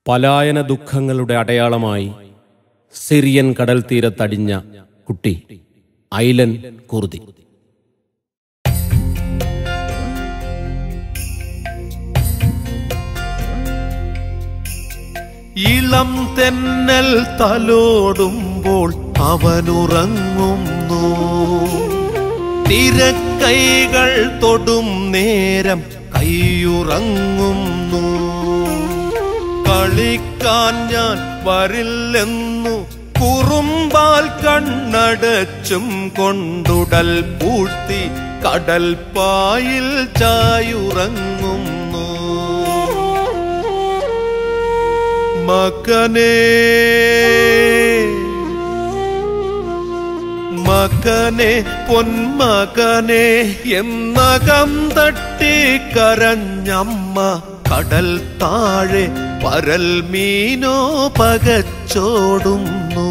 പലായന ദുഃഖങ്ങളുടെ അടയാളമായി സിറിയൻ കടൽ തീരത്തടിഞ്ഞ കുട്ടി ഐലൻ കുർദി ഇളം തെന്നൽ തലോടുമ്പോൾ അവനുറങ്ങുന്നു തിരക്കൈകൾ തൊടും നേരം കൈയുറങ്ങുന്നു കളിക്കാൻ ഞാൻ വരില്ലെന്നു കുറുമ്പാൽ കണ്ണടച്ചും കൊണ്ടുടൽ പൂഴ്ത്തി കടൽ പായിൽ ചായുറങ്ങുന്നു മകനേ മകനെ പൊന്മകനെ എന്നകം തട്ടി കരഞ്ഞമ്മ കടൽ താഴെ പരൽ മീനോ പകച്ചോടുന്നു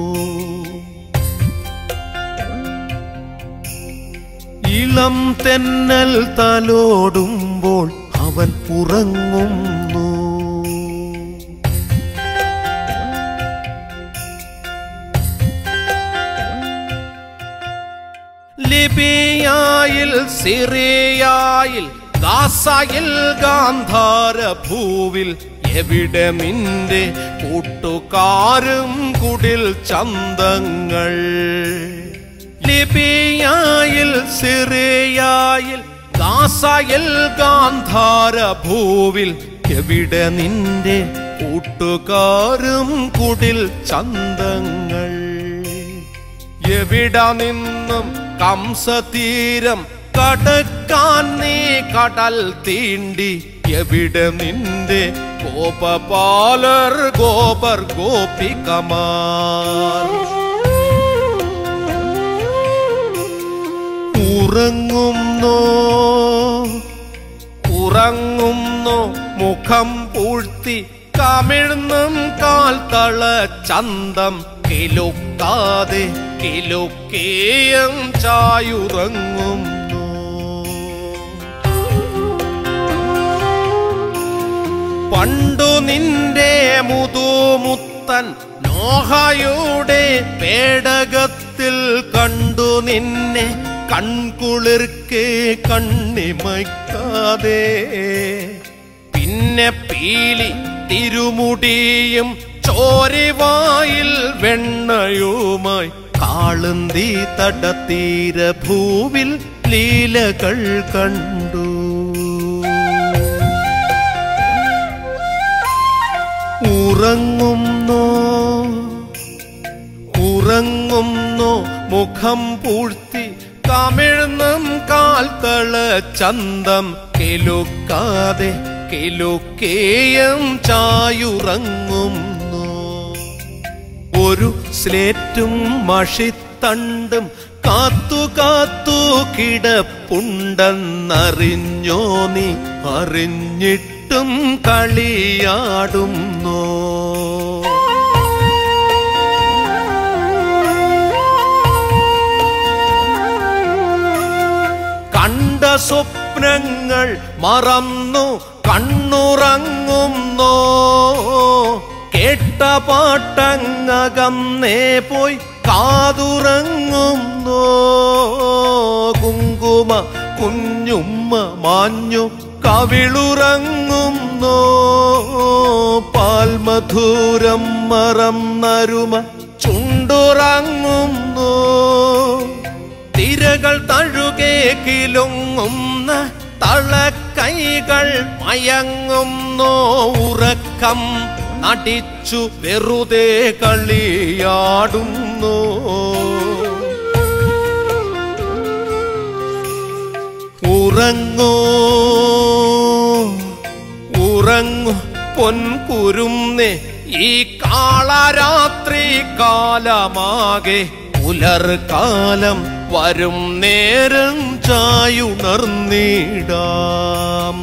ഇളം തെന്നൽ തലോടുമ്പോൾ അവൻ ഉറങ്ങുന്നു ലിബിയായിൽ സിറിയായിൽ ഗാസയിൽ ഗാന്ധാര ഭൂവിൽ എവിടെ നിന്റെ കൂട്ടുകാരും കുടിൽ ചന്തങ്ങൾ ലിബിയായിൽ സിറിയായിൽ ഗാസയിൽ ഗാന്ധാര ഭൂവിൽ എവിടെ നിന്റെ കൂട്ടുകാരും കുടിൽ ചന്തങ്ങൾ എവിട നിന്നും കംസതീരം കടക്കാൻ നീ കടൽ തീണ്ടി എവിടെ നിന്റെ ഗോപപാലർ ഗോപർ ഗോപികമാർ ഉറങ്ങുന്നോ ഉറങ്ങുന്നു മുഖം പൂഴ്ത്തി കമിഴ്ന്നും കാൽ തള ചന്തം കിലുക്കാതെ കിലുക്കേയം ചായുറങ്ങുന്നു പണ്ടു നിന്റെ മുതുമുത്തൻ നോഹയുടെ പേടകത്തിൽ കണ്ടു നിന്നെ കൺകുളിർക്കെ കണ്ണിമയ്ക്കാതെ പിന്നെ പീലി തിരുമുടിയും ചോരിവായിൽ വെണ്ണയുമായി കാളുന്തി തടത്തീര ഭൂവിൽ ലീലകൾ കണ്ടു ഉറങ്ങുന്നോ ഉറങ്ങുന്നോ മുഖം പൂഴ്ത്തി കമിഴ്ന്നും കാൽ തള ചന്തം കിലുക്കാതെ കിലുക്കേയം ചായുറങ്ങുന്നു ഒരു സ്ലേറ്റും മഷിത്തണ്ടും കാത്തു കാത്തു കിടപ്പുണ്ടെന്നറിഞ്ഞോ നീ അറിഞ്ഞിട്ടും കളിയാടുന്നോ കണ്ട സ്വപ്നങ്ങൾ മറന്നു കണ്ണുറങ്ങുന്നോ കേട്ട പാട്ടങ്ങകന്നേ പോയി കാതുറങ്ങുന്നോ കുങ്കുമ കുഞ്ഞുമ്മ മാഞ്ഞു കവിളുറങ്ങുന്നോ പാൽമധുരം മറന്നരുമ ചുണ്ടുറങ്ങുന്നോ തിരകൾ തഴുകെ കിലുങ്ങുന്ന തളക്കൈകൾ മയങ്ങുന്നോ ഉറക്കം നടിച്ചു വെറുതെ കളിയാടുന്നു ഉറങ്ങൂ ഉറങ്ങു പൊൻകുരുന്നേ ഈ കാളരാത്രി കാലമാകെ പുലർകാലം വരും നേരം ചായുണർന്നിടാം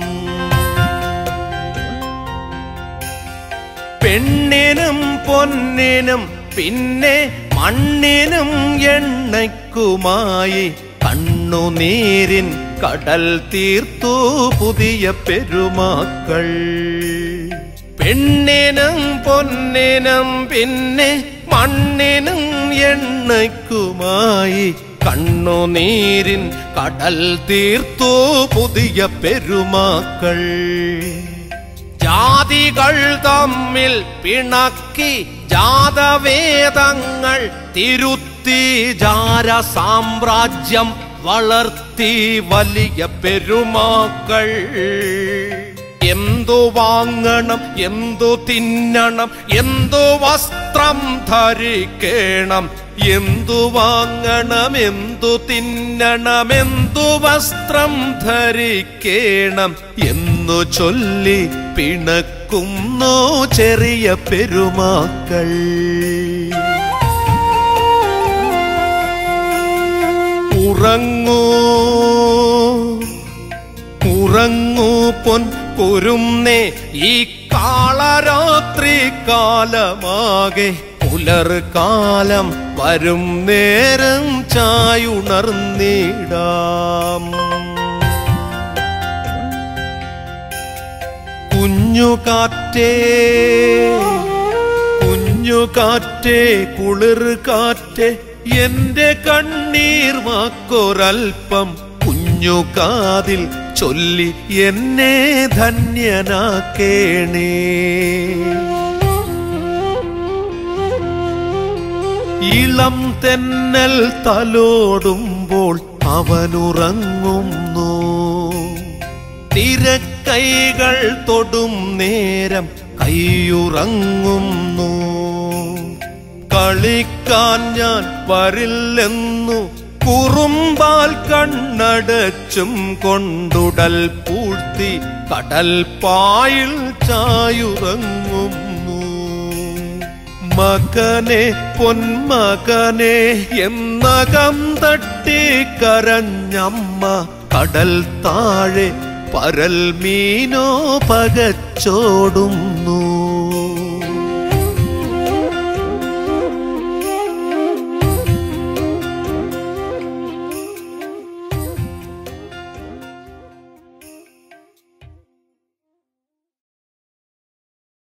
പെണ്ണിനും പൊന്നിനും പിന്നെ മണ്ണിനും എണ്ണയ്ക്കുമായി കണ്ണുനീരിൻ കടൽ തീർത്തു പുതിയ പെരുമാക്കൾ പെണ്ണിനും പൊന്നിനും പിന്നെ മണ്ണിനും എണ്ണയ്ക്കുമായി കണ്ണുനീരിൻ കടൽ തീർത്തു പുതിയ പെരുമാക്കൾ ജാതികൾ തമ്മിൽ പിണക്കി ജാതവേദങ്ങൾ തിരുത്തി ജാര സാമ്രാജ്യം വളർത്തി വലിയ പെരുമാക്കൾ എന്തു വാങ്ങണം എന്തു തിന്നണം എന്തു വസ്ത്രം ധരിക്കണം എന്തു വാങ്ങണം എന്തു തിന്നണം എന്തു വസ്ത്രം ധരിക്കണം എന്നു ചൊല്ലി പിണക്കുന്നു ചെറിയ പെരുമാക്കൾ ഉറങ്ങൂ ഉറങ്ങൂ പൊൻ കുരുന്നേ ഈ കാളരാത്രി കാലമാകെ പുലർകാലം വരും നേരം ചായുണർന്നിടാം കുഞ്ഞു കാറ്റേ കുഞ്ഞു കാറ്റേ കുളിർ കാറ്റേ എന്റെ കണ്ണീർ വാക്കൊരൽപ്പം കുഞ്ഞു കാതിൽ ചൊല്ലി എന്നെ ധന്യനാക്കേണേ ഇളം തെന്നൽ തലോടുമ്പോൾ അവനുറങ്ങുന്നു തിരക്കൈകൾ തൊടും നേരം കൈയുറങ്ങുന്നു കളിക്കാൻ ഞാൻ വരില്ലെന്നു കുറുമ്പാൽ കണ്ണടച്ചും കൊണ്ടുടൽ പൂഴ്ത്തി കടൽ പായിൽ ചായുറങ്ങുന്നു മകനെ പൊന്മകനെ എന്നകം തട്ടി കരഞ്ഞമ്മ കടൽ താഴെ പരൽ മീനോ പകച്ചോടുന്നു